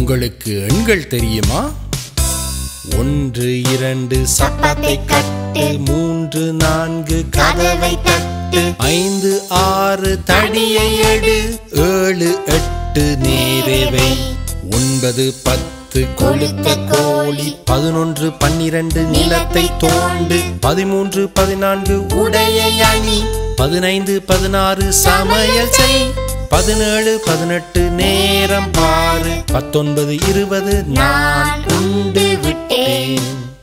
உங்களுக்கு எண்கள் தெரியுமா ஒன்று இரண்டு சப்பாத்தை கட்டு மூன்று நான்கு கதவை தட்டு ஐந்து ஆறு தடியை எடு ஏழு எட்டு நேரவை ஒன்பது பத்து கொளுத்த கோழி பதினொன்று பன்னிரண்டு நிலத்தை தோண்டு பதிமூன்று பதினான்கு உடையை அணி பதினைந்து பதினாறு சமையல் செய் பதினேழு பதினெட்டு நேரம் பாரு பத்தொன்பது இருபது நான் உண்டு விட்டேன்